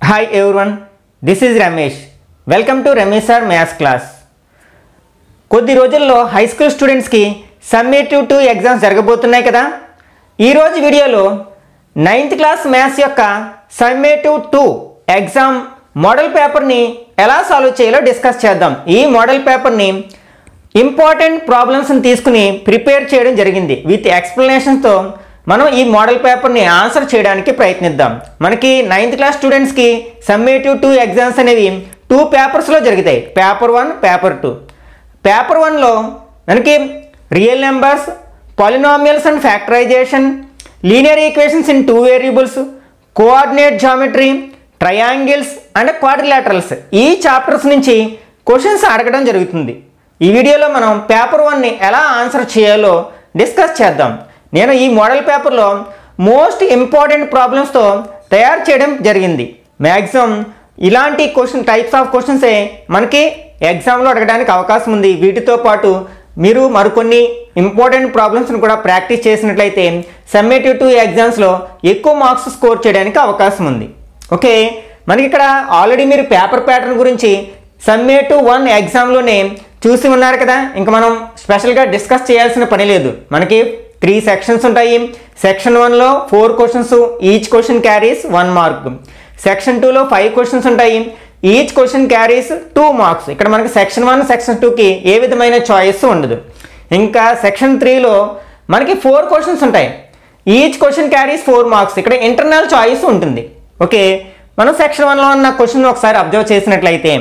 hi everyone this is Ramesh welcome to Ramesh sir maths class కొద్ది రోజుల్లో high school స్టూడెంట్స్కి summative two exams జరగబోతున్నాయి కదా ఈరోజు వీడియోలో నైన్త్ క్లాస్ మ్యాథ్స్ యొక్క సమ్మేటివ్ టూ ఎగ్జామ్ మోడల్ పేపర్ని ఎలా సాల్వ్ చేయాలో డిస్కస్ చేద్దాం ఈ మోడల్ పేపర్ని ఇంపార్టెంట్ ప్రాబ్లమ్స్ని తీసుకుని ప్రిపేర్ చేయడం జరిగింది విత్ ఎక్స్ప్లెనేషన్తో మనం ఈ మోడల్ పేపర్ని ఆన్సర్ చేయడానికి ప్రయత్నిద్దాం మనకి నైన్త్ క్లాస్ స్టూడెంట్స్కి సమ్మేటివ్ టూ ఎగ్జామ్స్ అనేవి టూ పేపర్స్లో జరుగుతాయి paper one paper two paper వన్లో మనకి real numbers polynomials and factorisation linear equations in two variables coordinate geometry triangles and quadrilaterals ఈ చాప్టర్స్ నుంచి క్వశ్చన్స్ అడగడం జరుగుతుంది ఈ వీడియోలో మనం పేపర్ వన్ని ఎలా ఆన్సర్ చేయాలో డిస్కస్ చేద్దాం నేను ఈ మోడల్ పేపర్లో మోస్ట్ ఇంపార్టెంట్ ప్రాబ్లమ్స్తో తయారు చేయడం జరిగింది మ్యాక్సిమం ఇలాంటి క్వశ్చన్ టైప్స్ ఆఫ్ క్వశ్చన్సే మనకి ఎగ్జామ్లో అడగడానికి అవకాశం ఉంది వీటితో పాటు మీరు మరికొన్ని ఇంపార్టెంట్ ప్రాబ్లమ్స్ని కూడా ప్రాక్టీస్ చేసినట్లయితే సమ్మేటివ్ టూ ఎగ్జామ్స్లో ఎక్కువ మార్క్స్ స్కోర్ చేయడానికి అవకాశం ఉంది ఓకే మనకి ఇక్కడ ఆల్రెడీ మీరు పేపర్ ప్యాటర్న్ గురించి సమ్మేటివ్ వన్ ఎగ్జామ్లోనే చూసి ఉన్నారు కదా ఇంకా మనం స్పెషల్గా డిస్కస్ చేయాల్సిన పని లేదు మనకి త్రీ సెక్షన్స్ ఉంటాయి సెక్షన్ వన్లో four questions each question carries one mark section టూలో ఫైవ్ క్వశ్చన్స్ ఉంటాయి each question carries two marks ఇక్కడ మనకి సెక్షన్ వన్ సెక్షన్ టూకి ఏ విధమైన చాయిస్ ఉండదు ఇంకా సెక్షన్ త్రీలో మనకి ఫోర్ క్వశ్చన్స్ ఉంటాయి each question carries four marks ఇక్కడ ఇంటర్నల్ చాయిస్ ఉంటుంది ఓకే మనం సెక్షన్ వన్లో ఉన్న క్వశ్చన్ ఒకసారి అబ్జర్వ్ చేసినట్లయితే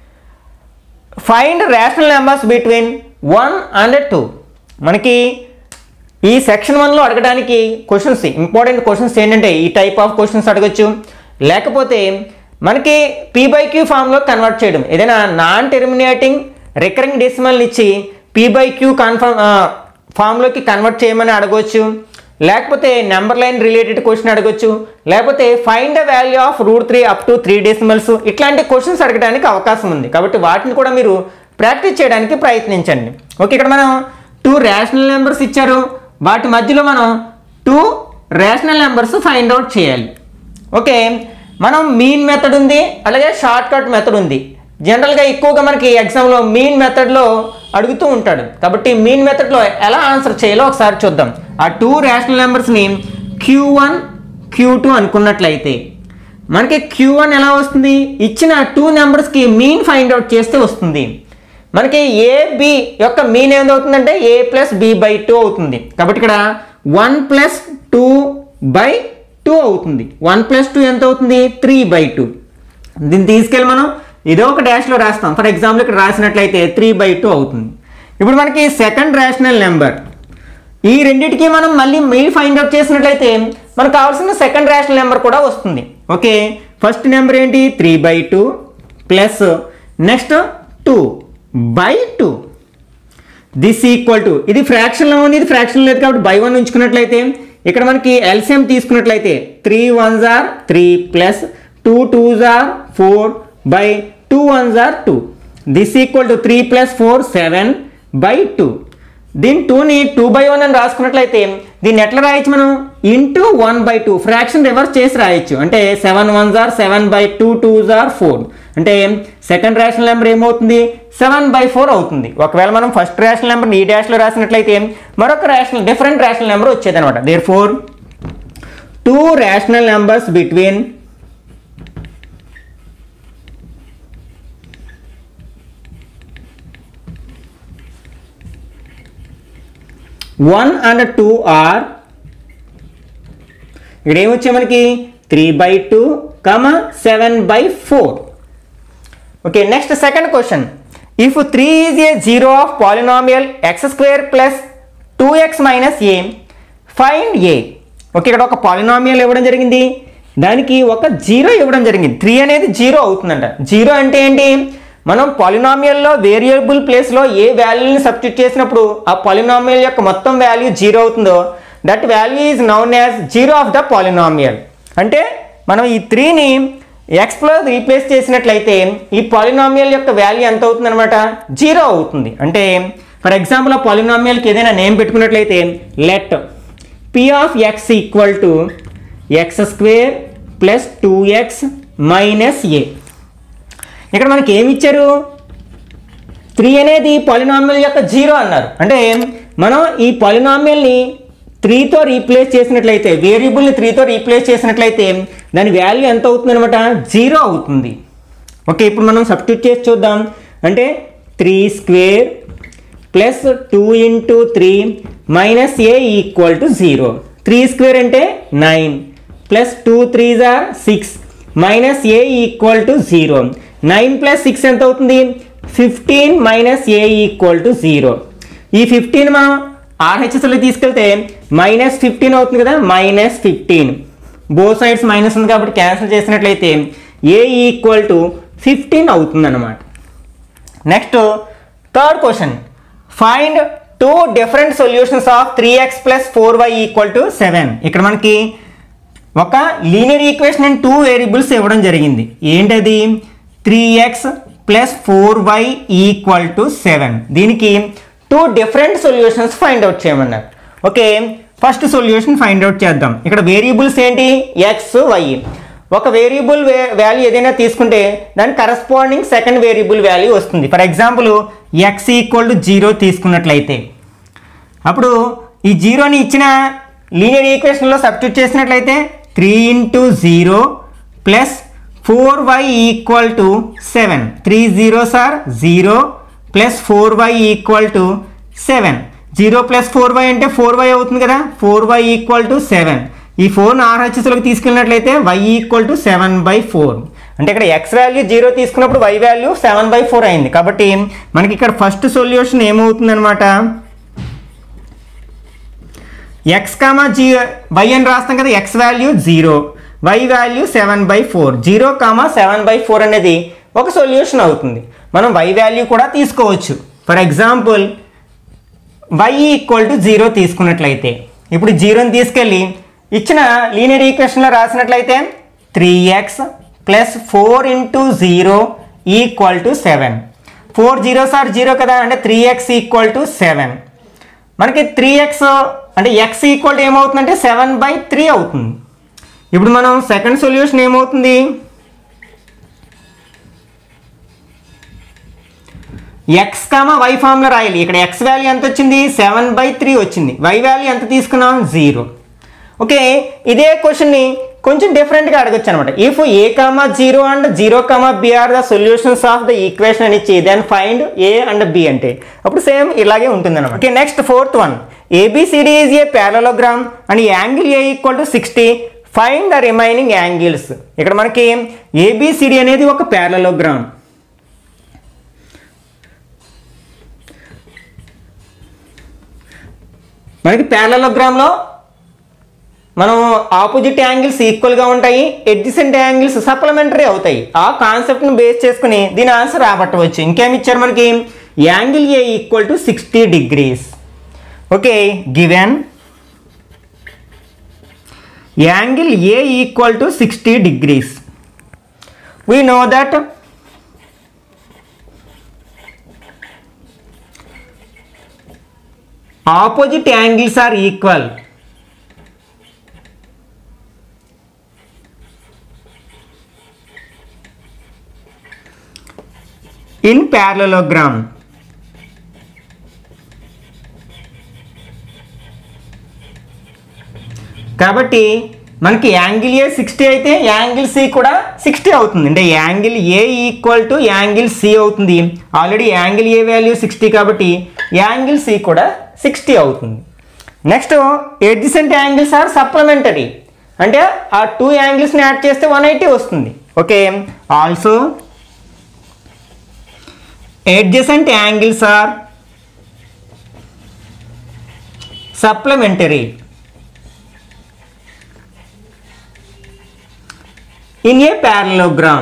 find rational numbers between one and two మనకి ఈ సెక్షన్ వన్లో అడగడానికి క్వశ్చన్స్ ఇంపార్టెంట్ క్వశ్చన్స్ ఏంటంటే ఈ టైప్ ఆఫ్ క్వశ్చన్స్ అడగచ్చు లేకపోతే మనకి పీ బై క్యూ ఫామ్లో కన్వర్ట్ చేయడం ఏదైనా నాన్ టెర్మినేటింగ్ రికరింగ్ డెసిమల్ ఇచ్చి పీ బై క్యూ కన్ఫర్మ్ ఫామ్లోకి కన్వర్ట్ చేయమని అడగవచ్చు లేకపోతే నెంబర్ లైన్ రిలేటెడ్ క్వశ్చన్ అడగొచ్చు లేకపోతే find the value of root three up to three decimals ఇట్లాంటి క్వశ్చన్స్ అడగడానికి అవకాశం ఉంది కాబట్టి వాటిని కూడా మీరు ప్రాక్టీస్ చేయడానికి ప్రయత్నించండి ఓకే ఇక్కడ మనం టూ రేషనల్ నెంబర్స్ ఇచ్చారు వాటి మధ్యలో మనం two rational numbers find out చేయాలి ఓకే మనం మీన్ మెథడ్ ఉంది అలాగే షార్ట్ కట్ మెథడ్ ఉంది జనరల్గా ఎక్కువగా మనకి ఎగ్జామ్లో మీన్ మెథడ్లో అడుగుతూ ఉంటాడు కాబట్టి మీన్ మెథడ్లో ఎలా ఆన్సర్ చేయాలో ఒకసారి చూద్దాం ఆ టూ రేషనల్ నెంబర్స్ని క్యూ వన్ క్యూ టూ అనుకున్నట్లయితే మనకి క్యూ వన్ ఎలా వస్తుంది ఇచ్చిన టూ నెంబర్స్కి మీన్ ఫైండ్ అవుట్ చేస్తే వస్తుంది మనకి ఏ బి యొక్క మీన్ ఏమవుతుందంటే A plus B by two అవుతుంది కాబట్టి ఇక్కడ one plus two by two అవుతుంది వన్ ప్లస్ టూ ఎంత అవుతుంది త్రీ బై టూ దీన్ని తీసుకెళ్ళి మనం ఏదో ఒక డాష్లో రాస్తాం ఫర్ ఎగ్జాంపుల్ ఇక్కడ రాసినట్లయితే త్రీ బై టూ అవుతుంది ఇప్పుడు మనకి సెకండ్ రేషనల్ నెంబర్ ఈ రెండింటికి మనం మళ్ళీ మెయిల్ ఫైండ్ అవుట్ చేసినట్లయితే మనకు కావాల్సిన సెకండ్ రేషనల్ నెంబర్ కూడా వస్తుంది ఓకే ఫస్ట్ నెంబర్ ఏంటి three by two plus next two by two this equal to ఇది ఫ్రాక్షన్లో ఉంది ఇది ఫ్రాక్షన్ లేదు కాబట్టి బై వన్ ఉంచుకున్నట్లయితే ఇక్కడ మనకి ఎల్సిఎం తీసుకున్నట్లయితే త్రీ వన్ జార్ త్రీ ప్లస్ టూ టూ జార్ ఫోర్ బై టూ వన్ జార్ two this equal to three plus four seven by two దీని టూని టూ బై వన్ అని రాసుకున్నట్లయితే దీన్ని ఎట్లా రాయొచ్చు మనం into one by two fraction reverse చేసి రాయొచ్చు అంటే సెవెన్ వన్ జార్ సెవెన్ బై టూ టూ జార్ ఫోర్ అంటే సెకండ్ రేషనల్ నెంబర్ ఏమవుతుంది సెవెన్ బై ఫోర్ అవుతుంది ఒకవేళ మనం ఫస్ట్ రేషనల్ నెంబర్ ఈ డాష్లో రాసినట్లయితే మరొక రేషనల్ డిఫరెంట్ రేషనల్ నెంబర్ వచ్చేది అనమాట therefore two rational numbers between one and two are ఇక్కడ ఏమొచ్చాయి మనకి three by two comma seven by four okay next second question if three is a zero of polynomial x square plus two x minus a find a okay ఇక్కడ ఒక polynomial ఇవ్వడం జరిగింది దానికి ఒక zero ఇవ్వడం జరిగింది త్రీ అనేది zero అవుతుందంట జీరో అంటే ఏంటి మనం పాలినామియల్లో వేరియబుల్ ప్లేస్లో ఏ వాల్యూని సబ్స్టిట్యూట్ చేసినప్పుడు ఆ పాలినామియల్ యొక్క మొత్తం వాల్యూ జీరో అవుతుందో that value is known as zero of the polynomial అంటే మనం ఈ త్రీని ఎక్స్లో రీప్లేస్ చేసినట్లయితే ఈ పాలినామియల్ యొక్క వాల్యూ ఎంత అవుతుంది అనమాట జీరో అవుతుంది అంటే ఫర్ ఎగ్జాంపుల్ ఆ పాలినామియల్కి ఏదైనా నేమ్ పెట్టుకున్నట్లయితే let p of x equal to x square plus two x minus a ఇక్కడ మనకి ఏమి ఇచ్చారు త్రీ అనేది పాలినామియల్ యొక్క జీరో అన్నారు అంటే మనం ఈ పాలినామియల్ని త్రీతో రీప్లేస్ చేసినట్లయితే వేరియబుల్ని త్రీతో రీప్లేస్ చేసినట్లయితే దాని వాల్యూ ఎంత అవుతుంది అనమాట జీరో అవుతుంది ఓకే ఇప్పుడు మనం సబ్స్టిట్యూట్ చేసి చూద్దాం అంటే three square plus two into three minus a equal to zero three square అంటే నైన్ ప్లస్ టూ త్రీ జార్ six minus a equal to zero nine plus six ఎంత అవుతుంది fifteen minus a equal to zero ఈ fifteen మనం ఆర్హెచ్ఎస్లో తీసుకెళ్తే minus fifteen అవుతుంది కదా minus fifteen both sides minus ఉంది కాబట్టి క్యాన్సిల్ చేసినట్లయితే ఏ ఈక్వల్ టు ఫిఫ్టీన్ అవుతుంది అన్నమాట next third question find two different solutions of three x plus four y equal to seven ఇక్కడ మనకి ఒక linear equation and two variables ఇవ్వడం జరిగింది ఏంటది three x plus four y equal to seven దీనికి two different solutions find out చేయమన్నారు okay first solution find out చేద్దాం ఇక్కడ వేరియబుల్స్ ఏంటి ఎక్స్ వై ఒక వేరియబుల్ వాల్యూ ఏదైనా తీసుకుంటే దాని కరస్పాండింగ్ సెకండ్ వేరియబుల్ వాల్యూ వస్తుంది for example X equal to zero తీసుకున్నట్లయితే అప్పుడు ఈ జీరోని ఇచ్చిన లీనియర్ ఈక్వేషన్లో సబ్స్టిట్యూట్ చేసినట్లయితే three into zero plus four y equal to seven three zero సార్ zero plus four y equal to seven zero plus four y అంటే ఫోర్ వై అవుతుంది కదా four y equal to seven ఈ ఫోర్ను ఆర్హెచ్ఎస్లోకి తీసుకెళ్ళినట్లయితే y equal to seven by four అంటే ఇక్కడ ఎక్స్ వాల్యూ జీరో తీసుకున్నప్పుడు y value seven by four అయింది కాబట్టి మనకి ఇక్కడ ఫస్ట్ సొల్యూషన్ ఏమవుతుంది అనమాట ఎక్స్ కామా జీ వై అని రాస్తాం కదా x value zero y value seven by four zero comma seven by four అనేది ఒక సొల్యూషన్ అవుతుంది మనం వై వాల్యూ కూడా తీసుకోవచ్చు for example y equal to zero తీసుకున్నట్లయితే ఇప్పుడు జీరోని తీసుకెళ్ళి ఇచ్చిన లీనియర్ ఈక్వేషన్లో రాసినట్లయితే three x plus four into zero equal to seven four zero సార్ జీరో కదా అంటే three x equal to seven మనకి త్రీ ఎక్స్ అంటే ఎక్స్ ఈక్వల్ టు ఏమవుతుందంటే సెవెన్ బై త్రీ అవుతుంది ఇప్పుడు మనం సెకండ్ సొల్యూషన్ ఏమవుతుంది ఎక్స్ కామా వై ఫామ్లో రాయాలి ఇక్కడ ఎక్స్ వాల్యూ ఎంత వచ్చింది సెవెన్ బై త్రీ వచ్చింది వై వాల్యూ ఎంత తీసుకున్నాం జీరో ఓకే ఇదే క్వశ్చన్ని కొంచెం డిఫరెంట్గా అడగచ్చు అనమాట if a comma zero and zero comma b are the solutions of the equation అని ఇచ్చి then find a and b అంటే అప్పుడు సేమ్ ఇలాగే ఉంటుంది అనమాట okay next fourth one ABCD is a parallelogram and angle A equal to sixty find the remaining angles ఇక్కడ మనకి A B C D అనేది ఒక ప్యారలోగ్రామ్ మనకి ప్యారలోగ్రామ్లో మనం ఆపోజిట్ యాంగిల్స్ ఈక్వల్గా ఉంటాయి ఎడ్జిసెంట్ యాంగిల్స్ సప్లిమెంటరీ అవుతాయి ఆ కాన్సెప్ట్ని బేస్ చేసుకుని దీని ఆన్సర్ రాబట్టవచ్చు ఇంకేమి ఇచ్చారు మనకి angle A equal to sixty degrees okay given angle A equal to sixty degrees we know that opposite angles are equal in parallelogram కాబట్టి మనకి యాంగిల్ ఏ సిక్స్టీ అయితే యాంగిల్ సి కూడా సిక్స్టీ అవుతుంది అంటే angle A equal to angle C అవుతుంది already angle A value sixty కాబట్టి angle C కూడా sixty అవుతుంది next adjacent angles are supplementary అంటే ఆ టూ యాంగిల్స్ని యాడ్ చేస్తే వన్ ఎయిటీ వస్తుంది okay also adjacent angles are supplementary in a parallelogram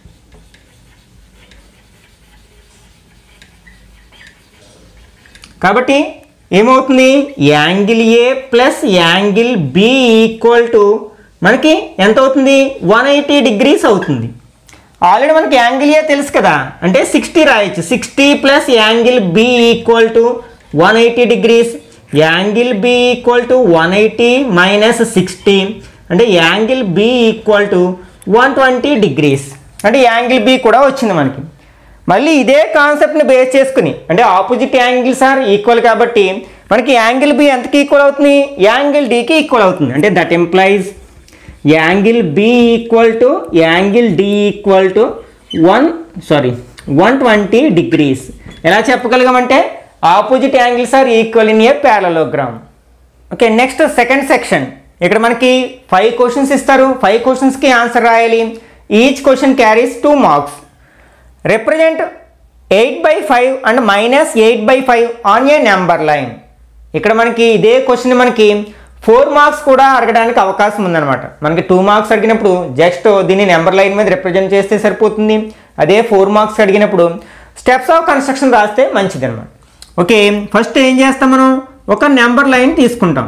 కాబట్టి ఏమవుతుంది angle A plus angle B equal to మనకి ఎంత అవుతుంది వన్ ఎయిటీ డిగ్రీస్ అవుతుంది ఆల్రెడీ మనకి యాంగిల్ ఏ తెలుసు కదా అంటే సిక్స్టీ రాయొచ్చు sixty plus angle B equal to one eighty degrees angle B equal to one eighty minus sixty అంటే angle B equal to one twenty degrees అంటే angle B కూడా వచ్చింది మనకి మళ్ళీ ఇదే కాన్సెప్ట్ని బేస్ చేసుకుని అంటే ఆపోజిట్ యాంగిల్స్ ఆర్ ఈక్వల్ కాబట్టి మనకి యాంగిల్ బి ఎంతకి ఈక్వల్ అవుతుంది యాంగిల్ డికి ఈక్వల్ అవుతుంది అంటే that implies angle B equal to angle D equal to one sorry one twenty degrees ఎలా చెప్పగలిగామంటే opposite angles are equal in a parallelogram okay next second section ఇక్కడ మనకి five questions ఇస్తారు five క్వశ్చన్స్కి answer రాయాలి each question carries two marks represent eight by five and minus eight by five on a number line ఇక్కడ మనకి ఇదే question మనకి four marks కూడా అడగడానికి అవకాశం ఉందన్నమాట మనకి టూ మార్క్స్ అడిగినప్పుడు జస్ట్ దీన్ని నెంబర్ లైన్ మీద రిప్రజెంట్ చేస్తే సరిపోతుంది అదే ఫోర్ మార్క్స్ అడిగినప్పుడు స్టెప్స్ ఆఫ్ కన్స్ట్రక్షన్ రాస్తే మంచిది అనమాట ఓకే ఫస్ట్ ఏం చేస్తాం మనం ఒక నెంబర్ లైన్ తీసుకుంటాం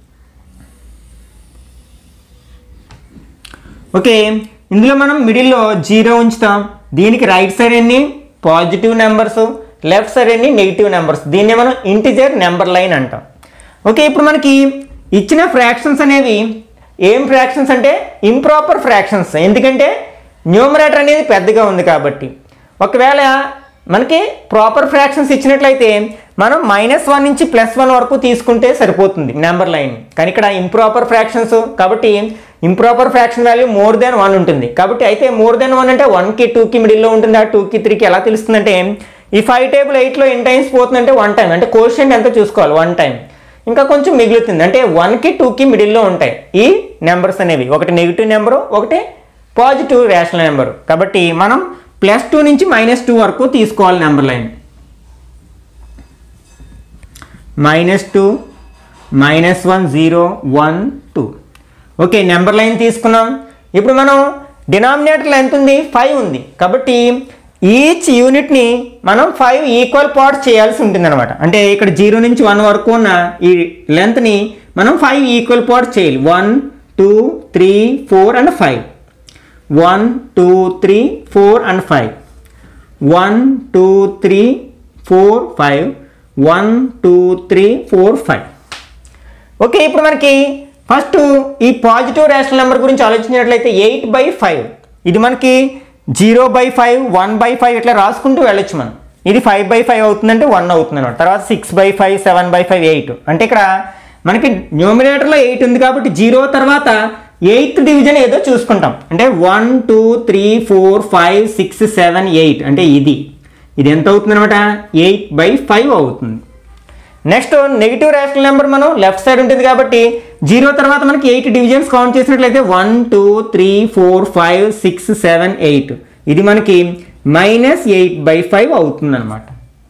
ఓకే ఇందులో మనం మిడిల్లో జీరో ఉంచుతాం దీనికి రైట్ సైడ్ ఎన్ని పాజిటివ్ నెంబర్స్ లెఫ్ట్ సైడ్ ఎన్ని నెగిటివ్ నెంబర్స్ దీన్ని మనం ఇంటిజర్ నెంబర్ లైన్ అంటాం ఓకే ఇప్పుడు మనకి ఇచ్చిన ఫ్రాక్షన్స్ అనేవి ఏం ఫ్రాక్షన్స్ అంటే ఇంప్రాపర్ ఫ్రాక్షన్స్ ఎందుకంటే న్యూమరేటర్ అనేది పెద్దగా ఉంది కాబట్టి ఒకవేళ మనకి ప్రాపర్ ఫ్రాక్షన్స్ ఇచ్చినట్లయితే మనం మైనస్ వన్ నుంచి ప్లస్ వన్ వరకు తీసుకుంటే సరిపోతుంది నెంబర్ లైన్ కానీ ఇక్కడ ఇంప్రాపర్ ఫ్రాక్షన్స్ కాబట్టి improper fraction value more than one ఉంటుంది కాబట్టి అయితే మోర్ దెన్ వన్ అంటే వన్కి టూకి మిడిల్లో ఉంటుంది ఆ టూకి త్రీకి ఎలా తెలుస్తుందంటే ఈ ఫైవ్ టేబుల్ ఎయిట్లో ఎన్ టైమ్స్ పోతుందంటే వన్ టైం అంటే కోషంట్ ఎంత చూసుకోవాలి వన్ టైం ఇంకా కొంచెం మిగులుతుంది అంటే వన్కి టూకి మిడిల్లో ఉంటాయి ఈ నెంబర్స్ అనేవి ఒకటి నెగిటివ్ నెంబరు ఒకటి పాజిటివ్ రేషనల్ నెంబరు కాబట్టి మనం ప్లస్ టూ నుంచి మైనస్ టూ వరకు తీసుకోవాలి number line minus two minus one zero one two okay number line తీసుకున్నాం ఇప్పుడు మనం డినామినేటర్లో ఎంత ఉంది ఫైవ్ ఉంది కాబట్టి ఈచ్ యూనిట్ని మనం ఫైవ్ ఈక్వల్ పార్ట్స్ చేయాల్సి ఉంటుంది అనమాట అంటే ఇక్కడ జీరో నుంచి వన్ వరకు ఉన్న ఈ లెంత్ని మనం ఫైవ్ ఈక్వల్ పార్ట్స్ చేయాలి one two three four and five one two three four and five one two three four five one two three four five okay ఇప్పుడు మనకి ఫస్ట్ ఈ పాజిటివ్ రేషనల్ నెంబర్ గురించి ఆలోచించినట్లయితే ఎయిట్ బై ఫైవ్ ఇది మనకి zero by five one by five ఇట్లా రాసుకుంటూ వెళ్ళొచ్చు మనం ఇది ఫైవ్ బై ఫైవ్ అవుతుందంటే వన్ అవుతుంది అనమాట తర్వాత six by five seven by five eight అంటే ఇక్కడ మనకి న్యూమినేటర్లో ఎయిట్ ఉంది కాబట్టి జీరో తర్వాత ఎయిత్ డివిజన్ ఏదో చూసుకుంటాం అంటే one two three four five six seven eight అంటే ఇది ఇది ఎంత అవుతుంది అనమాట ఎయిట్ బై ఫైవ్ అవుతుంది నెక్స్ట్ నెగిటివ్ రేషనల్ నెంబర్ మనం లెఫ్ట్ సైడ్ ఉంటుంది కాబట్టి జీరో తర్వాత మనకి ఎయిట్ డివిజన్స్ కౌంట్ చేసినట్లయితే one two three four five six seven eight ఇది మనకి మైనస్ ఎయిట్ బై ఫైవ్ అవుతుంది అనమాట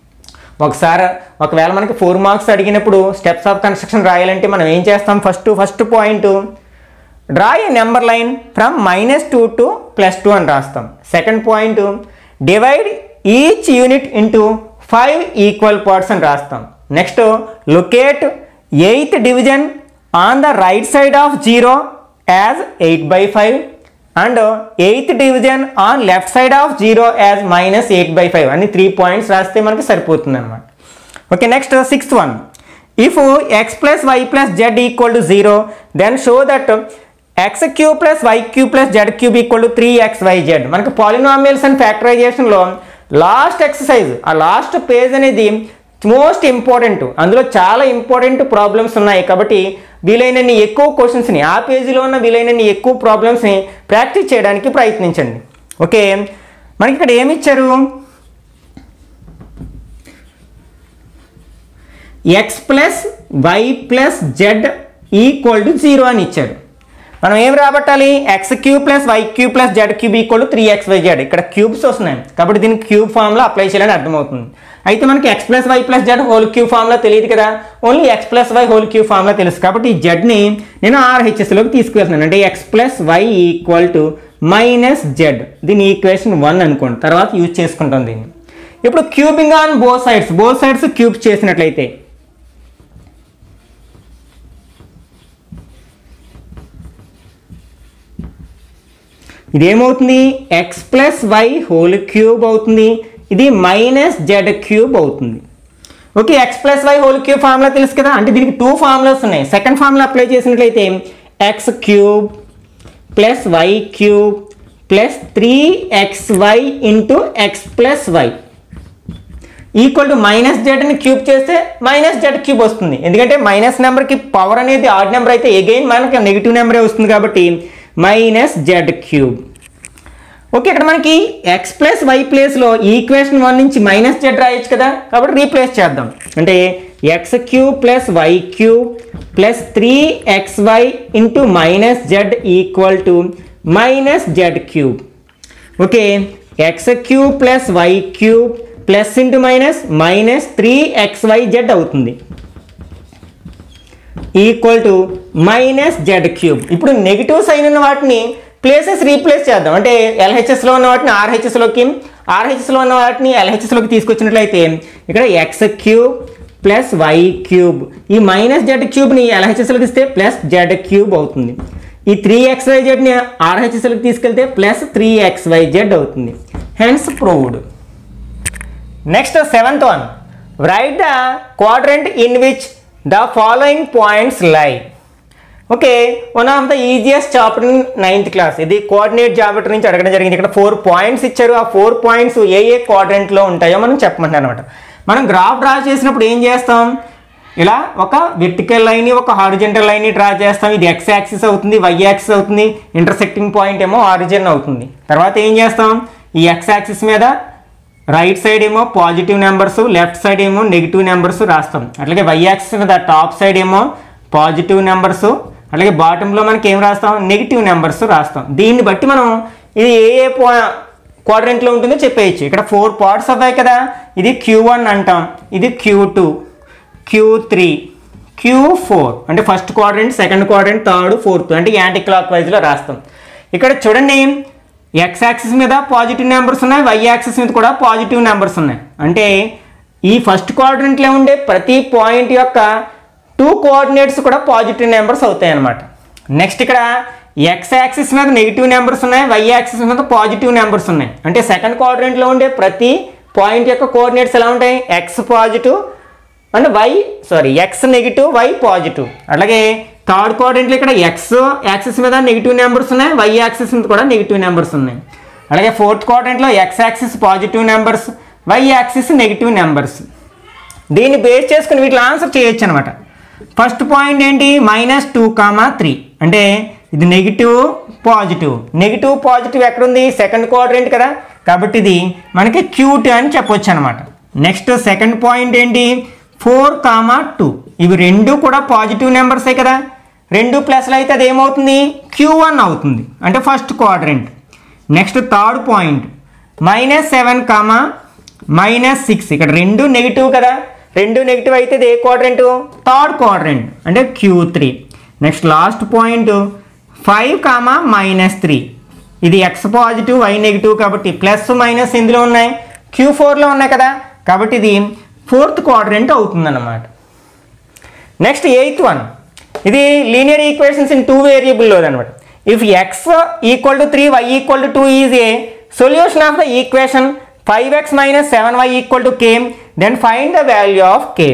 ఒకసారి ఒకవేళ మనకి ఫోర్ మార్క్స్ అడిగినప్పుడు స్టెప్స్ ఆఫ్ కన్స్ట్రక్షన్ రాయాలంటే మనం ఏం చేస్తాం first first point draw a number line from minus two to plus two అని రాస్తాం second point divide each unit into five equal parts అని రాస్తాం next locate eighth division on the right side of zero as eight by five and eighth division on left side of zero as minus eight by five అని three points రాస్తే మనకి సరిపోతుంది అనమాట okay next sixth one if x plus y plus z equal to zero then show that x cube plus y cube plus z cube equal to three x y z మనకి polynomials and ఫ్యాక్టరైజేషన్లో last exercise ఆ last page అనేది most important అందులో చాలా important problems ఉన్నాయి కాబట్టి వీలైనన్ని ఎక్కువ క్వశ్చన్స్ని ఆ పేజీలో ఉన్న వీలైనన్ని ఎక్కువ ప్రాబ్లమ్స్ని ప్రాక్టీస్ చేయడానికి ప్రయత్నించండి ఓకే మనకి ఇక్కడ ఏమి ఇచ్చారు x plus y plus z equal to zero అని ఇచ్చారు మనం ఏం రాబట్టాలి x cube plus y cube plus z cube equal to three x y z ఇక్కడ క్యూబ్స్ వస్తున్నాయి కాబట్టి దీనికి క్యూబ్ ఫామ్లో అప్లై చేయాలని అర్థమవుతుంది అయితే మనకి x plus y plus z whole cube ఫామ్లో తెలియదు కదా only x plus y whole cube ఫామ్లో తెలుసు కాబట్టి ఈ జెడ్ని నేను ఆర్హెచ్ఎస్లోకి తీసుకువెళ్తున్నాను అంటే x plus y equal to minus z దీని ఈక్వేషన్ వన్ అనుకోండి తర్వాత యూజ్ చేసుకుంటాం దీన్ని ఇప్పుడు cubing on both sides both sides cube చేసినట్లయితే ఇదేమవుతుంది x plus y whole cube అవుతుంది ఇది మైనస్ జెడ్ క్యూబ్ అవుతుంది okay x plus y whole cube formula తెలుసు కదా అంటే దీనికి టూ ఫార్ములాస్ ఉన్నాయి సెకండ్ ఫార్ములా అప్లై చేసినట్లయితే x cube plus y cube plus three x y into x plus y equal to minus జెడ్ని cube చేస్తే minus z cube వస్తుంది ఎందుకంటే మైనస్ నెంబర్కి పవర్ అనేది ఆడ్ నెంబర్ అయితే ఎగైన్ మనకి నెగిటివ్ నెంబరే వస్తుంది కాబట్టి మైనస్ జెడ్ క్యూబ్ ఓకే ఇక్కడ మనకి ఎక్స్ ప్లస్ వై ప్లేస్లో ఈక్వేషన్ వన్ నుంచి మైనస్ జెడ్ రాయొచ్చు కదా కాబట్టి రీప్లేస్ చేద్దాం అంటే x cube plus y cube plus three x y into minus z equal to minus z cube okay x cube plus y cube plus into minus minus three x y z అవుతుంది equal to minus z cube ఇప్పుడు negative sign ఉన్న వాటిని places replace చేద్దాం అంటే ఎల్హెచ్ఎస్లో ఉన్న వాటిని ఆర్హెచ్ఎస్లోకి ఆర్హెచ్ఎస్లో ఉన్న వాటిని ఎల్హెచ్ఎస్లోకి తీసుకొచ్చినట్లయితే ఇక్కడ x cube plus y cube ఈ మైనస్ జెడ్ క్యూబ్ని ఎల్హెచ్ఎస్లోకి ఇస్తే ప్లస్ జెడ్ క్యూబ్ అవుతుంది ఈ త్రీ ఎక్స్ వై జెడ్ని ఆర్హెచ్ఎస్లోకి తీసుకెళ్తే plus three x y z అవుతుంది hence proved next seventh one write the quadrant in which the following points lie okay one of the easiest chapter in ninth class ఇది coordinate geometry నుంచి అడగడం జరిగింది ఇక్కడ four points ఇచ్చారు ఆ four points ఏ ఏ క్వాడ్రెంట్లో ఉంటాయో మనం చెప్పమంటారు అనమాట మనం గ్రాఫ్ డ్రా చేసినప్పుడు ఏం చేస్తాం ఇలా ఒక వెర్టికల్ లైన్ ఒక హారిజెంటల్ లైన్ డ్రా చేస్తాం ఇది ఎక్స్ యాక్సిస్ అవుతుంది వై యాక్సిస్ అవుతుంది ఇంటర్సెక్టింగ్ పాయింట్ ఏమో ఆరిజిన్ అవుతుంది తర్వాత ఏం చేస్తాం ఈ ఎక్స్ యాక్సిస్ మీద రైట్ సైడ్ ఏమో పాజిటివ్ నెంబర్స్ లెఫ్ట్ సైడ్ ఏమో నెగిటివ్ నెంబర్స్ రాస్తాం అట్లాగే వై యాక్సిస్ మీద టాప్ సైడ్ ఏమో పాజిటివ్ నెంబర్స్ అలాగే బాటంలో మనకి ఏం రాస్తాం నెగిటివ్ నెంబర్స్ రాస్తాం దీన్ని బట్టి మనం ఇది ఏ ఏ క్వాడ్రెంట్లో ఉంటుందో చెప్పేయచ్చు ఇక్కడ ఫోర్ పార్ట్స్ అవ్వాయి కదా ఇది క్యూ వన్ అంటాం ఇది Q two Q three Q four అంటే first quadrant second quadrant third fourth అంటే యాంటీ క్లాక్ వైజ్లో రాస్తాం ఇక్కడ చూడండి ఎక్స్ యాక్సిస్ మీద పాజిటివ్ నెంబర్స్ ఉన్నాయి వై యాక్సిస్ మీద కూడా పాజిటివ్ నెంబర్స్ ఉన్నాయి అంటే ఈ ఫస్ట్ క్వాడ్రెంట్లో ఉండే ప్రతి పాయింట్ యొక్క టూ కోఆర్డినేట్స్ కూడా పాజిటివ్ నెంబర్స్ అవుతాయి అన్నమాట నెక్స్ట్ ఇక్కడ ఎక్స్ యాక్సిస్ మీద నెగిటివ్ నెంబర్స్ ఉన్నాయి వై యాక్సిస్ మీద పాజిటివ్ నెంబర్స్ ఉన్నాయి అంటే సెకండ్ క్వాడ్రెంట్లో ఉండే ప్రతి పాయింట్ యొక్క కోఆర్డినేట్స్ ఎలా ఉంటాయి x positive and y sorry x negative y positive అలాగే థర్డ్ క్వాడ్రెంట్లో ఇక్కడ ఎక్స్ యాక్సిస్ మీద నెగిటివ్ నెంబర్స్ ఉన్నాయి వై యాక్సిస్ మీద కూడా నెగిటివ్ నెంబర్స్ ఉన్నాయి అలాగే ఫోర్త్ క్వాడ్రెంట్లో x axis positive numbers y axis negative numbers దీన్ని బేస్ చేసుకుని వీటిలో ఆన్సర్ చేయొచ్చు అనమాట ఫస్ట్ పాయింట్ ఏంటి మైనస్ టూ కామా త్రీ అంటే ఇది నెగిటివ్ పాజిటివ్ నెగిటివ్ పాజిటివ్ ఎక్కడుంది సెకండ్ క్వాడ్రెంట్ కదా కాబట్టి ఇది మనకి క్యూట్ అని చెప్పొచ్చు అనమాట నెక్స్ట్ సెకండ్ పాయింట్ ఏంటి ఫోర్ కామా టూ ఇవి రెండు కూడా పాజిటివ్ నెంబర్సే కదా రెండు ప్లస్లు అయితే అది ఏమవుతుంది క్యూ వన్ అవుతుంది అంటే first quadrant next third point minus seven comma minus six ఇక్కడ రెండు నెగిటివ్ కదా రెండు నెగిటివ్ అయితే ఇది ఏ క్వాడ్రెంట్ థర్డ్ క్వాడ్రెంట్ అంటే Q three next last point five comma minus three ఇది ఎక్స్ పాజిటివ్ వై నెగిటివ్ కాబట్టి ప్లస్ మైనస్ ఇందులో ఉన్నాయి క్యూ ఫోర్లో ఉన్నాయి కదా కాబట్టి ఇది ఫోర్త్ క్వాడ్రెంట్ అవుతుందన్నమాట నెక్స్ట్ ఎయిత్ వన్ ఇది లీనియర్ ఈక్వేషన్స్ ఇన్ టూ వేరియబుల్లో అనమాట if x equal to three why equal to two is a solution of the equation five x minus seven y equal to k then find the value of k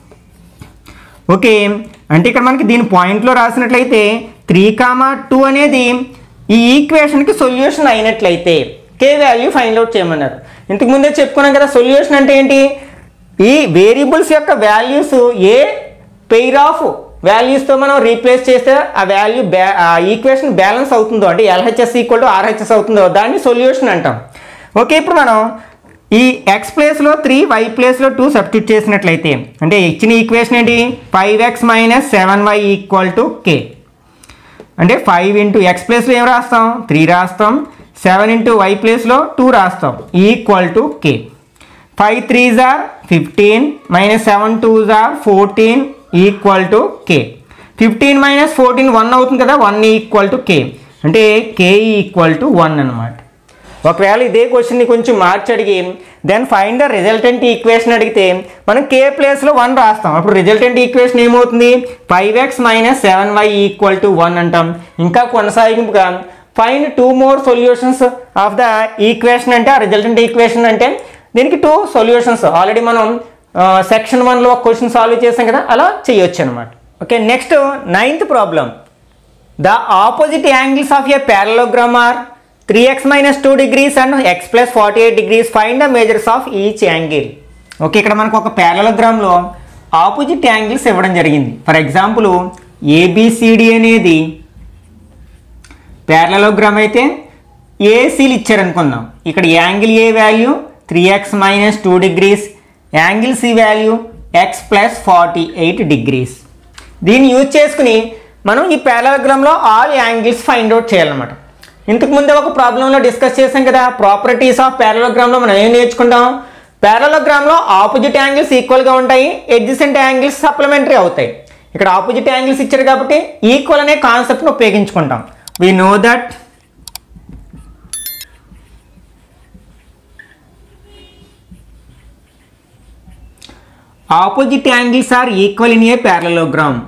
okay అంటే ఇక్కడ మనకి దీని పాయింట్లో రాసినట్లయితే three comma two అనేది ఈ ఈక్వేషన్కి solution అయినట్లయితే కే value find out చేయమన్నారు ఇంతకు ముందే చెప్పుకున్నాం కదా సొల్యూషన్ అంటే ఏంటి ఈ వేరియబుల్స్ యొక్క వాల్యూస్ ఏ పెయిర్ ఆఫ్ వాల్యూస్తో మనం రీప్లేస్ చేస్తే ఆ వాల్యూ బ్యా ఆ ఈక్వేషన్ బ్యాలెన్స్ అవుతుందో అంటే ఎల్హెచ్ఎస్ ఈక్వల్ టు ఆర్హెచ్ఎస్ అవుతుందో దాన్ని సొల్యూషన్ అంటాం ఓకే ఇప్పుడు మనం ఈ ఎక్స్ ప్లేస్లో త్రీ వై ప్లేస్లో టూ సబ్స్టిట్యూట్ చేసినట్లయితే అంటే ఇచ్చిన ఈక్వేషన్ ఏంటి five x minus seven y equal to k అంటే ఫైవ్ ఇంటూ ఎక్స్ ప్లేస్లో ఏం రాస్తాం త్రీ రాస్తాం సెవెన్ ఇంటూ వై ప్లేస్లో టూ రాస్తాం equal to k five three జార్ ఫిఫ్టీన్ మైనస్ సెవెన్ టూ జార్ fourteen equal to k fifteen minus fourteen one అవుతుంది కదా వన్ ఈక్వల్ టు కే అంటే కే ఈక్వల్ టు వన్ అనమాట ఒకవేళ ఇదే క్వశ్చన్ని కొంచెం మార్చి అడిగి then find the resultant equation అడిగితే మనం కే ప్లేస్లో వన్ రాస్తాం అప్పుడు రిజల్టెంట్ ఈక్వేషన్ ఏమవుతుంది five x minus seven y equal to one అంటాం ఇంకా కొనసాగింపుగా find two more solutions of the equation అంటే ఆ రిజల్టెంట్ ఈక్వేషన్ అంటే దీనికి టూ సొల్యూషన్స్ ఆల్రెడీ మనం సెక్షన్ వన్లో ఒక క్వశ్చన్ సాల్వ్ చేసాం కదా అలా చేయొచ్చు అనమాట okay next ninth problem the opposite angles of a parallelogram are three x minus two degrees and x plus forty eight degrees find the measures of each angle okay ఇక్కడ మనకు ఒక ప్యారలోగ్రామ్లో opposite angles ఇవ్వడం జరిగింది for example ABCD అనేది parallelogram అయితే ఏసీలు ఇచ్చారనుకుందాం ఇక్కడ angle A value three x minus two degrees angle C value x plus forty eight degrees దీన్ని యూజ్ చేసుకుని మనం ఈ ప్యారలోగ్రామ్లో ఆల్ యాంగిల్స్ ఫైండ్ అవుట్ చేయాలన్నమాట ఇంతకు ముందే ఒక ప్రాబ్లంలో డిస్కస్ చేసాం కదా ప్రాపర్టీస్ ఆఫ్ ప్యారలోగ్రామ్లో మనం ఏం నేర్చుకుంటాం ప్యారలోగ్రామ్లో ఆపోజిట్ యాంగిల్స్ ఈక్వల్గా ఉంటాయి ఎడ్జసెంట్ యాంగిల్స్ సప్లిమెంటరీ అవుతాయి ఇక్కడ ఆపోజిట్ యాంగిల్స్ ఇచ్చారు కాబట్టి ఈక్వల్ అనే కాన్సెప్ట్ను ఉపయోగించుకుంటాం we know that opposite angles are equal in a parallelogram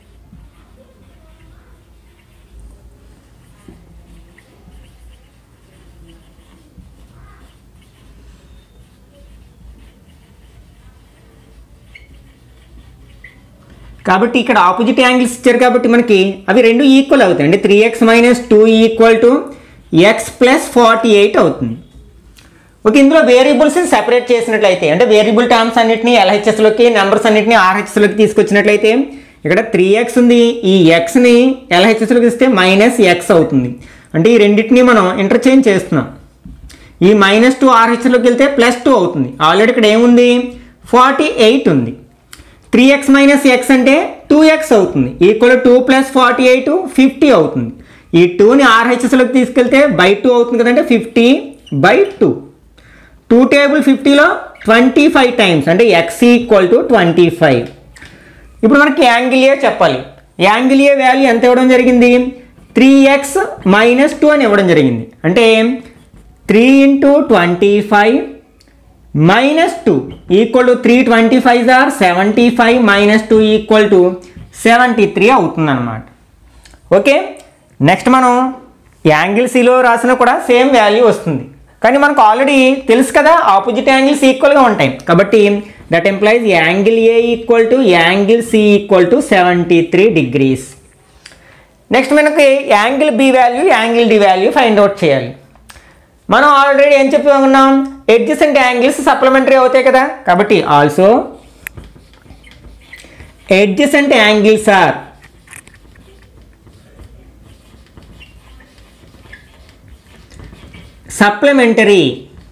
కాబట్టి ఇక్కడ ఆపోజిట్ యాంగిల్స్ ఇచ్చారు కాబట్టి మనకి అవి రెండు ఈక్వల్ అవుతాయి అంటే three x minus two equal to x plus forty eight అవుతుంది ఓకే ఇందులో వేరియబుల్స్ సెపరేట్ చేసినట్లయితే అంటే వేరియబుల్ టర్మ్స్ అన్నిటిని ఎల్హెచ్ఎస్లోకి నెంబర్స్ అన్నిటిని ఆర్హెచ్ఎస్లోకి తీసుకొచ్చినట్లయితే ఇక్కడ త్రీ ఎక్స్ ఉంది ఈ ఎక్స్ని ఎల్హెచ్ఎస్లోకి ఇస్తే మైనస్ ఎక్స్ అవుతుంది అంటే ఈ రెండింటిని మనం ఇంటర్చేంజ్ చేస్తున్నాం ఈ మైనస్ టూ ఆర్హెచ్లోకి వెళ్తే ప్లస్ టూ అవుతుంది ఆల్రెడీ ఇక్కడ ఏముంది ఫార్టీ ఎయిట్ ఉంది త్రీ ఎక్స్ మైనస్ ఎక్స్ అంటే టూ ఎక్స్ అవుతుంది equal two plus forty eight fifty అవుతుంది ఈ టూని ఆర్హెచ్ఎస్లోకి తీసుకెళ్తే బై టూ అవుతుంది కదంటే fifty by two two table ఫిఫ్టీలో ట్వంటీ ఫైవ్ టైమ్స్ అంటే x equal to twenty five ఇప్పుడు మనకి యాంగిల్ ఏ చెప్పాలి యాంగిల్ ఏ వాల్యూ ఎంత ఇవ్వడం జరిగింది త్రీ ఎక్స్ మైనస్ టూ అని ఇవ్వడం జరిగింది అంటే three into twenty five minus two equal to three twenty five are seventy five minus two equal to seventy three అవుతుంది అనమాట ఓకే నెక్స్ట్ మనం యాంగిల్ సిలో రాసిన కూడా సేమ్ వాల్యూ వస్తుంది కానీ మనకు ఆల్రెడీ తెలుసు కదా ఆపోజిట్ యాంగిల్స్ ఈక్వల్గా ఉంటాయి కాబట్టి that implies angle A equal to angle C equal to seventy three degrees next మనకి angle B value angle D value find out చేయాలి మనం ఆల్రెడీ ఏం చెప్పి ఉన్నాం ఎడ్జసెంట్ యాంగిల్స్ సప్లిమెంటరీ అవుతాయి కదా కాబట్టి also adjacent angles are supplementary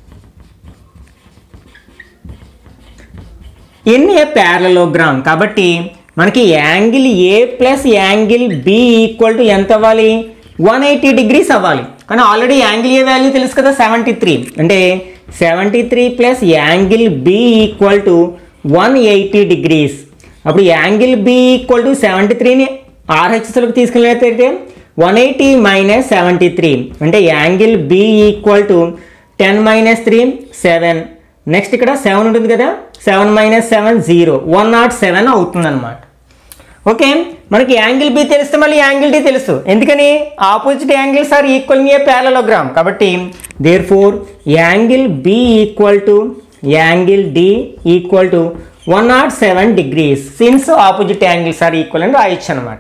in a parallelogram కాబట్టి మనకి angle A plus angle B equal to ఎంత అవ్వాలి వన్ ఎయిటీ డిగ్రీస్ అవ్వాలి కానీ ఆల్రెడీ యాంగిల్ ఏ వాల్యూ తెలుసు కదా సెవెంటీ త్రీ అంటే seventy three plus angle B equal to one eighty degrees అప్పుడు angle B equal to seventy త్రీని ఆర్హెచ్ఎస్లోకి తీసుకెళ్ళినట్లయితే one eighty minus seventy three అంటే angle B equal to ten minus three seven next ఇక్కడ seven ఉంటుంది కదా seven minus seven zero one not seven అవుతుంది అనమాట ఓకే మనకి యాంగిల్ బి తెలిస్తే మళ్ళీ యాంగిల్ డి తెలుసు ఎందుకని opposite angles are equal a parallelogram కాబట్టి therefore angle B equal to angle D equal to one not seven degrees since opposite angles are equal అని రాయొచ్చు అనమాట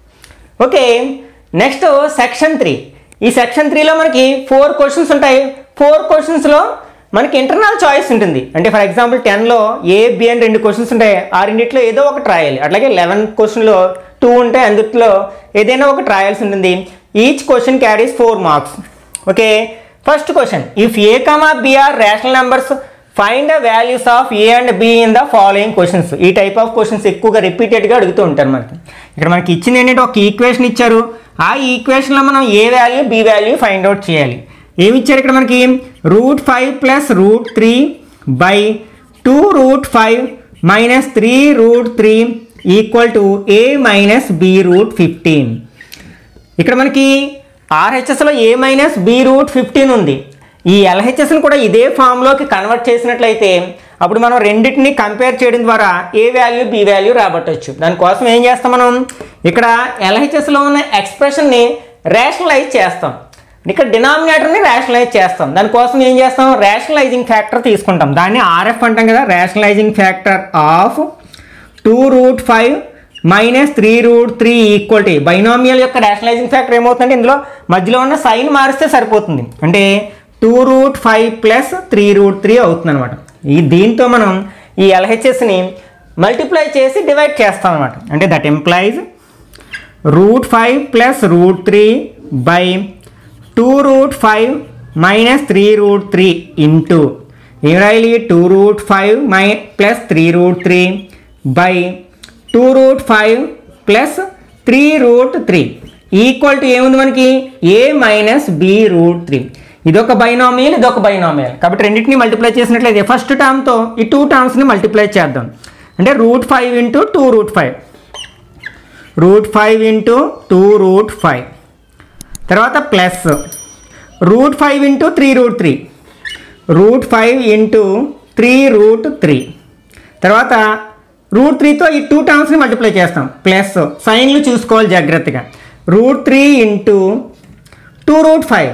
ఓకే నెక్స్ట్ సెక్షన్ త్రీ ఈ section త్రీలో మనకి four questions ఉంటాయి four క్వశ్చన్స్లో మనకి ఇంటర్నల్ చాయిస్ ఉంటుంది అంటే ఫర్ ఎగ్జాంపుల్ టెన్లో ఏ బి అని రెండు క్వశ్చన్స్ ఉంటాయి ఆ రెండిట్లో ఏదో ఒకటి రాయాలి అట్లాగే లెవెన్ క్వశ్చన్లో టూ ఉంటాయి అందుట్లో ఏదైనా ఒకటి రాయాల్సి ఉంటుంది each question carries four marks okay first question if a comma b are rational numbers find the values of a and b in the following questions ఈ టైప్ ఆఫ్ క్వశ్చన్స్ ఎక్కువగా రిపీటెడ్గా అడుగుతూ ఉంటారు మనకి ఇక్కడ మనకి ఇచ్చింది ఏంటంటే ఒక ఈక్వేషన్ ఇచ్చారు ఆ ఈక్వేషన్లో మనం a value b value find out చేయాలి ఏమి ఇచ్చారు ఇక్కడ మనకి root five plus root three by two root five minus three root three equal to a minus b root fifteen ఇక్కడ మనకి ఆర్హెచ్ఎస్లో a minus b root fifteen ఉంది ఈ ఎల్హెచ్ఎస్ని కూడా ఇదే ఫామ్లోకి కన్వర్ట్ చేసినట్లయితే అప్పుడు మనం రెండింటిని కంపేర్ చేయడం ద్వారా ఏ వాల్యూ బి వాల్యూ రాబట్టవచ్చు దానికోసం ఏం చేస్తాం మనం ఇక్కడ ఎల్హెచ్ఎస్లో ఉన్న ఎక్స్ప్రెషన్ని రేషనలైజ్ చేస్తాం ఇక్కడ డినామినేటర్ని రేషనలైజ్ చేస్తాం దానికోసం ఏం చేస్తాం రేషనలైజింగ్ ఫ్యాక్టర్ తీసుకుంటాం దాన్ని ఆర్ఎఫ్ అంటాం కదా rationalising factor of two root five minus three root three equal to binomial యొక్క రేషనలైజింగ్ ఫ్యాక్టర్ ఏమవుతుందంటే ఇందులో మధ్యలో ఉన్న సైన్ మారిస్తే సరిపోతుంది అంటే two root five plus three root three అవుతుంది అనమాట ఈ దీంతో మనం ఈ ఎల్హెచ్ఎస్ని మల్టిప్లై చేసి డివైడ్ చేస్తాం అనమాట అంటే that implies root five plus root three by two root five minus three root three into ఏం రాయాలి టూ రూట్ ఫైవ్ మై plus three root three by two root five plus three root three equal to ఏముంది మనకి a minus b root three ఇదొక binomial ఇదొక binomial కాబట్టి రెండింటిని multiply చేసినట్లయితే ఫస్ట్ టర్మ్తో ఈ టూ టర్మ్స్ని మల్టిప్లై చేద్దాం అంటే root five into two root five root five into two root five తర్వాత plus root five into three root three root five into three root three తర్వాత రూట్ త్రీతో ఈ టూ టర్మ్స్ని మల్టిప్లై చేస్తాం ప్లస్ సైన్లు చూసుకోవాలి జాగ్రత్తగా root three into two root five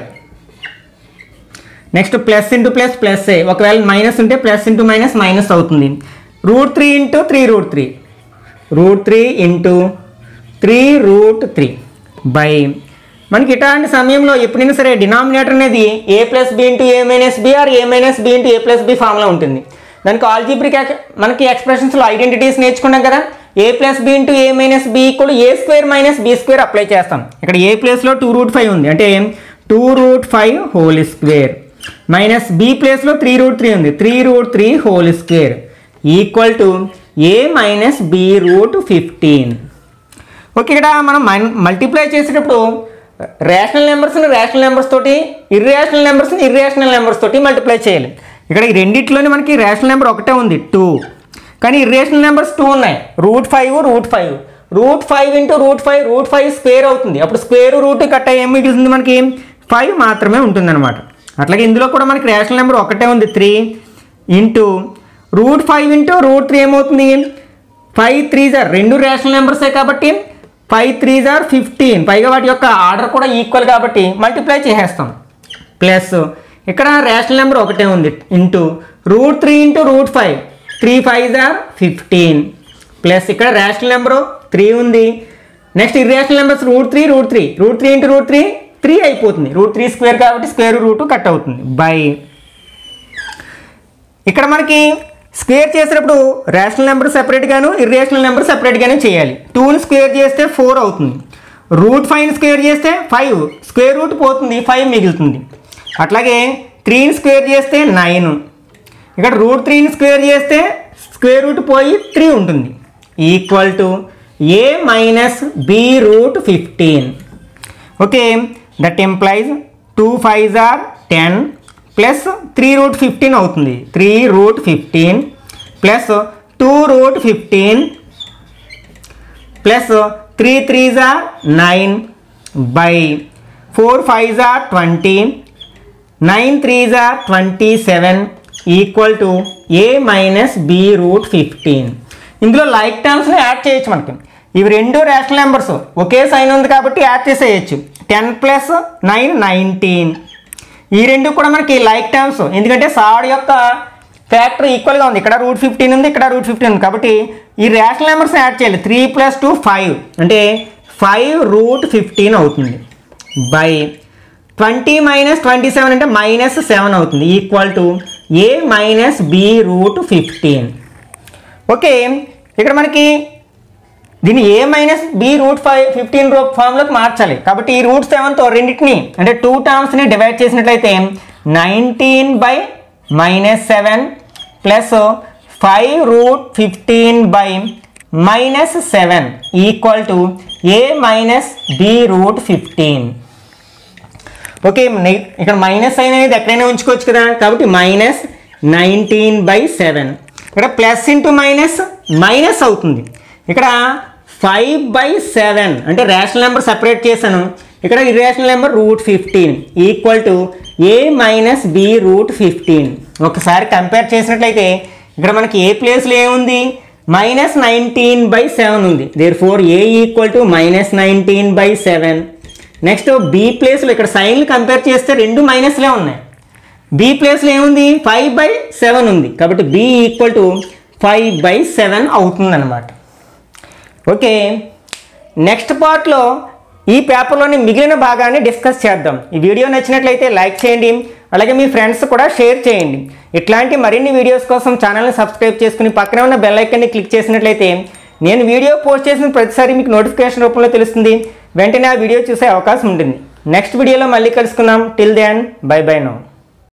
next plus into plus plus ఒకవేళ మైనస్ ఉంటే ప్లస్ ఇంటూ మైనస్ మైనస్ అవుతుంది root three into three root three root three into three root three by మనకి ఇట్లాంటి సమయంలో ఎప్పుడైనా సరే డినామినేటర్ అనేది a plus b into a minus b or a minus b into a plus b ఫామ్లో ఉంటుంది దానికి ఆల్జీబ్రిక్ మనకి ఎక్స్ప్రెషన్స్లో ఐడెంటిటీస్ నేర్చుకున్నాం కదా a plus b into a minus b equal a square minus b square apply చేస్తాం ఇక్కడ a ప్లేస్లో టూ రూట్ ఫైవ్ ఉంది అంటే two root five whole square minus b ప్లేస్లో త్రీ రూట్ త్రీ ఉంది three root three whole square equal to a minus b root fifteen okay ఇక్కడ మనం multiply చేసేటప్పుడు రేషనల్ నెంబర్స్ని రేషనల్ నెంబర్స్ తోటి ఇర్రేషనల్ నెంబర్స్ని ఇర్రేషనల్ నెంబర్స్ తోటి మల్టిప్లై చేయాలి ఇక్కడ ఈ రెండిట్లోనే మనకి రేషనల్ నెంబర్ ఒకటే ఉంది టూ కానీ ఇర్రేషనల్ నెంబర్స్ టూ ఉన్నాయి root five root five root five into root five root five square అవుతుంది అప్పుడు స్క్వేర్ రూట్ కట్ట ఏం మిగులుతుంది మనకి ఫైవ్ మాత్రమే ఉంటుంది అనమాట అట్లాగే ఇందులో కూడా మనకి రేషనల్ నెంబర్ ఒకటే ఉంది three into root five into root three ఏమవుతుంది ఫైవ్ త్రీ జార్ రెండు రేషనల్ నెంబర్సే కాబట్టి ఫైవ్ త్రీ జార్ ఫిఫ్టీన్ పైగా వాటి యొక్క ఆర్డర్ కూడా ఈక్వల్ కాబట్టి మల్టిప్లై చేసేస్తాం ప్లస్ ఇక్కడ రేషనల్ నెంబర్ ఒకటే ఉంది into root three into root five three five జార్ ఫిఫ్టీన్ ప్లస్ ఇక్కడ రేషనల్ నెంబరు త్రీ ఉంది next irrational numbers root three root three root three into root three three అయిపోతుంది root three square కాబట్టి square root cut అవుతుంది by ఇక్కడ మనకి square చేసేటప్పుడు rational number సెపరేట్గాను ఇర్రేషనల్ నెంబర్ సెపరేట్గానే చేయాలి టూని స్క్వేర్ చేస్తే ఫోర్ అవుతుంది రూట్ ఫైవ్ స్క్వేర్ చేస్తే ఫైవ్ స్క్వేర్ రూట్ పోతుంది ఫైవ్ మిగులుతుంది అట్లాగే త్రీని స్క్వేర్ చేస్తే నైన్ ఇక్కడ రూట్ త్రీని స్క్వేర్ చేస్తే స్క్వేర్ రూట్ పోయి త్రీ ఉంటుంది equal to a minus b root fifteen okay that implies two five or ten plus three root fifteen అవుతుంది three root fifteen plus two root fifteen plus three three జార్ nine by four five జార్ twenty nine three జార్ twenty seven equal to a minus b root fifteen ఇందులో like టర్మ్స్ని add చేయొచ్చు మనకి ఇవి రెండు రేషనల్ నెంబర్స్ ఒకే సైన్ ఉంది కాబట్టి యాడ్ చేసేయచ్చు టెన్ ప్లస్ నైన్ నైన్టీన్ ఈ రెండు కూడా మనకి లైక్ టర్మ్స్ ఎందుకంటే సాడ్ యొక్క ఫ్యాక్టర్ ఈక్వల్గా ఉంది ఇక్కడ రూట్ ఫిఫ్టీన్ ఉంది ఇక్కడ రూట్ ఫిఫ్టీన్ ఉంది కాబట్టి ఈ రేషనల్ నెంబర్స్ యాడ్ చేయాలి త్రీ ప్లస్ టూ ఫైవ్ అంటే ఫైవ్ రూట్ ఫిఫ్టీన్ అవుతుంది by twenty minus twenty seven అంటే మైనస్ సెవెన్ అవుతుంది equal to a minus b root fifteen okay ఇక్కడ మనకి దీన్ని a minus b root five fifteen రూ ఫామ్లోకి మార్చాలి కాబట్టి ఈ రూట్ సెవెన్తో రెండింటిని అంటే టూ టర్మ్స్ని డివైడ్ చేసినట్లయితే nineteen by minus seven plus five root fifteen by minus seven equal to a minus b root fifteen okay నె- ఇక్కడ మైనస్ అనేది ఎక్కడైనా ఉంచుకోవచ్చు కదా కాబట్టి మైనస్ నైన్టీన్ బై సెవెన్ ఇక్కడ ప్లస్ ఇంటూ మైనస్ మైనస్ అవుతుంది ఇక్కడ ఫైవ్ బై సెవెన్ అంటే రేషనల్ నెంబర్ సెపరేట్ చేశాను ఇక్కడ irrational number root fifteen equal to a minus b root fifteen ఒకసారి కంపేర్ చేసినట్లయితే ఇక్కడ మనకి ఏ ప్లేస్లో ఏముంది మైనస్ నైన్టీన్ బై సెవెన్ ఉంది therefore a equal to minus nineteen by seven next b ప్లేస్లో ఇక్కడ సైన్లు కంపేర్ చేస్తే రెండు మైనస్లే ఉన్నాయి బి ప్లేస్లో ఏముంది ఫైవ్ బై సెవెన్ ఉంది కాబట్టి b equal to five by seven అవుతుంది అనమాట ఓకే నెక్స్ట్ పార్ట్లో ఈ పేపర్లోని మిగిలిన భాగాన్ని డిస్కస్ చేద్దాం ఈ వీడియో నచ్చినట్లయితే లైక్ చేయండి అలాగే మీ ఫ్రెండ్స్ కూడా షేర్ చేయండి ఇట్లాంటి మరిన్ని వీడియోస్ కోసం ఛానల్ని సబ్స్క్రైబ్ చేసుకుని పక్కనే ఉన్న బెల్ ఐకాన్ని క్లిక్ చేసినట్లయితే నేను వీడియో పోస్ట్ చేసిన ప్రతిసారి మీకు నోటిఫికేషన్ రూపంలో తెలుస్తుంది వెంటనే ఆ వీడియో చూసే అవకాశం ఉంటుంది నెక్స్ట్ వీడియోలో మళ్ళీ కలుసుకుందాం till then bye bye now